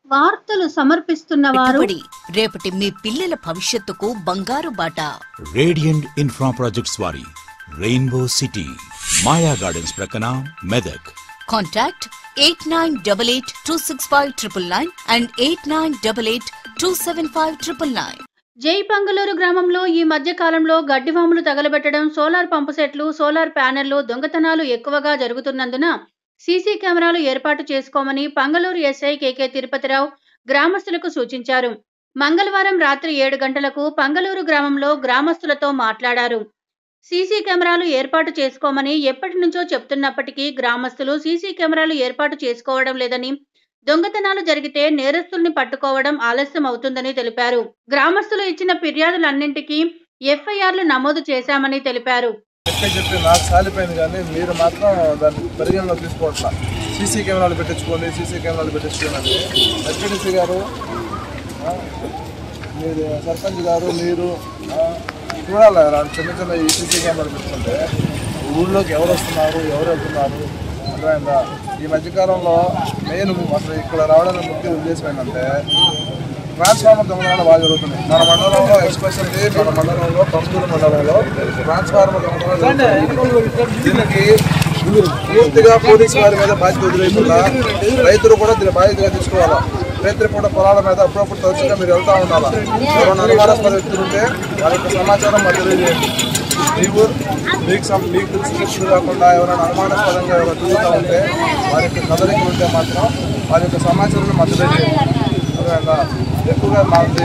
వార్తలు సమర్పిస్తున్న వారు పెట్టుబడి రేపటి మీ పిల్లల భవిష్యత్తుకు బంగారు బాట రేడియంట్ ఇన్ఫ్రా ప్రాజెక్ట్స్ వారి రెయిన్బో సిటీ మాయా గార్డెన్స్ ప్రక్కన Medak contact eight nine double eight two six five triple nine and eight nine double eight two seven five triple nine జై పంగలూరు గ్రామంలో ఈ మధ్య కాలంలో గడ్డివాములు తగలబెట్టడం సోలార్ పంపు సెట్లు సోలార్ ప్యానెళ్లు దొంగతనాలు ఎక్కువగా జరుగుతున్నందున సీసీ కెమెరాలు ఏర్పాటు చేసుకోమని పంగలూరు ఎస్ఐ కేకే తిరుపతిరావు గ్రామస్తులకు సూచించారు మంగళవారం రాత్రి ఏడు గంటలకు పంగలూరు గ్రామంలో గ్రామస్తులతో మాట్లాడారు సీసీ కెమెరాలు ఏర్పాటు చేసుకోమని ఎప్పటి నుంచో చెప్తున్నప్పటికీ గ్రామస్తులు సీసీ కెమెరాలు ఏర్పాటు చేసుకోవడం లేదని దొంగతనాలు జరిగితే నేరస్తుల్ని పట్టుకోవడం ఆలస్యం అవుతుందని తెలిపారు గ్రామస్తులు ఇచ్చిన ఫిర్యాదులన్నింటికీ ఎఫ్ఐఆర్లు నమోదు చేశామని తెలిపారు చెప్పి చెప్పి నాకు సాలిపోయింది కానీ మీరు మాత్రం దాన్ని పరిగణలో తీసుకోవట్లా సీసీ కెమెరాలు పెట్టించుకోండి సీసీ కెమెరాలు పెట్టించుకోండి ఎస్పీడీసీ గారు ఆ, మీరు సర్పంచ్ గారు మీరు ఆ, చూడాలి అలాంటి చిన్న చిన్న ఈ సీసీ కెమెరాలు పెట్టుకుంటే ఊళ్ళోకి ఎవరు వస్తున్నారు ఎవరు వెళ్తున్నారు అర్థమైందా ఈ మధ్యకాలంలో మెయిన్ అసలు ఇక్కడ రావడానికి ముఖ్య ఉద్దేశం ఏంటంటే ట్రాన్స్ఫార్మర్ దొంగతనాలు బాగా జరుగుతున్నాయి మన మండలంలో ఎస్పెషల్లీ మన మండలంలో పంపూరు మండలంలో ట్రాన్స్ఫార్మర్ దొంగతనాలు జరుగుతున్నాయి. దీనికి పూర్తిగా పోలీసు వారి మీద బాధ్యత వదిలేకుండా రైతులు కూడా దీని బాధ్యతగా తీసుకోవాలా రైతులు కూడా పొలాల మీద అప్పుడప్పుడు తరచుగా మీరు వెళ్తా ఉండాలా ఎవరైనా అనుమానాస్పద వ్యక్తులు ఉంటే వారి యొక్క సమాచారం మాకు తెలియజేయండి మీకు మీకు సం- మీకు తెలిసిన వ్యక్తులు కాకుండా ఎవరైనా అనుమానాస్పదంగా ఎవరైనా తిరుగుతూ ఉంటే వారి యొక్క కదలికలు ఉంటే మాత్రం వారి యొక్క సమాచారాన్ని మాకు తెలియజేయండి అదేవిధంగా ఎక్కువగా మాది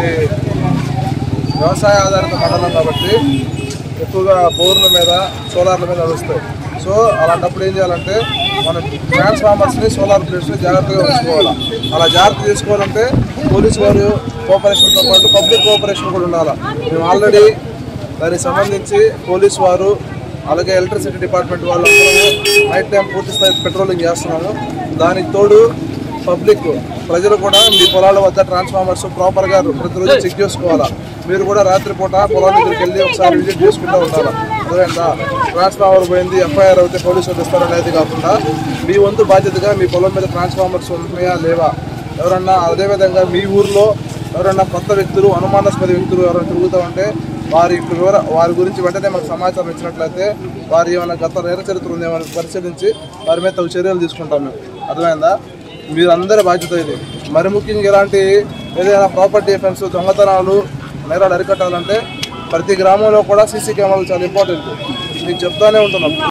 వ్యవసాయ ఆధారిత మండలం కాబట్టి ఎక్కువగా బోర్ల మీద సోలార్ల మీద నడుస్తాయి సో అలాంటప్పుడు ఏం చేయాలంటే మనం ట్రాన్స్ఫార్మర్స్ని సోలార్ ప్లేట్స్ని జాగ్రత్తగా ఉంచుకోవాలి అలా జాగ్రత్త చేసుకోవాలంటే పోలీసు వారు కోఆపరేషన్తో పాటు పబ్లిక్ కోఆపరేషన్ కూడా ఉండాలి మేము ఆల్రెడీ దానికి సంబంధించి పోలీసు వారు అలాగే ఎలక్ట్రిసిటీ డిపార్ట్మెంట్ వాళ్ళు నైట్ టైం పూర్తి స్థాయి పెట్రోలింగ్ చేస్తున్నాము దానికి తోడు పబ్లిక్ ప్రజలు కూడా మీ పొలాల వద్ద ట్రాన్స్ఫార్మర్స్ ప్రాపర్గా ప్రతిరోజు చెక్ చేసుకోవాలా మీరు కూడా రాత్రిపూట పొలాల దగ్గరికి వెళ్ళి ఒకసారి విజిట్ చేసుకుంటూ ఉండాలి అదేవిధంగా ట్రాన్స్ఫార్మర్ పోయింది ఎఫ్ఐఆర్ అయితే పోలీసు వాళ్ళు ఇస్తారు అనేది కాకుండా మీ వంతు బాధ్యతగా మీ పొలం మీద ట్రాన్స్ఫార్మర్స్ ఉంటున్నాయా లేవా ఎవరన్నా అదేవిధంగా మీ ఊర్లో ఎవరన్నా కొత్త వ్యక్తులు అనుమానాస్పద వ్యక్తులు ఎవరైనా తిరుగుతూ ఉంటే వారి యొక్క వివర వారి గురించి వెంటనే మనకు సమాచారం ఇచ్చినట్లయితే వారి ఏమైనా గత నేర చరిత్ర ఉందేమో పరిశీలించి వారి మీద తగు చర్యలు తీసుకుంటాం మేము అర్థమైందా మీరందరి బాధ్యత ఇది మరి ముఖ్యంగా ఇలాంటి ఏదైనా ప్రాపర్టీ డిఫెన్స్ దొంగతనాలు నేరాలు అరికట్టాలంటే ప్రతి గ్రామంలో కూడా సీసీ కెమెరాలు చాలా ఇంపార్టెంట్ మీకు చెప్తానే ఉంటున్నాం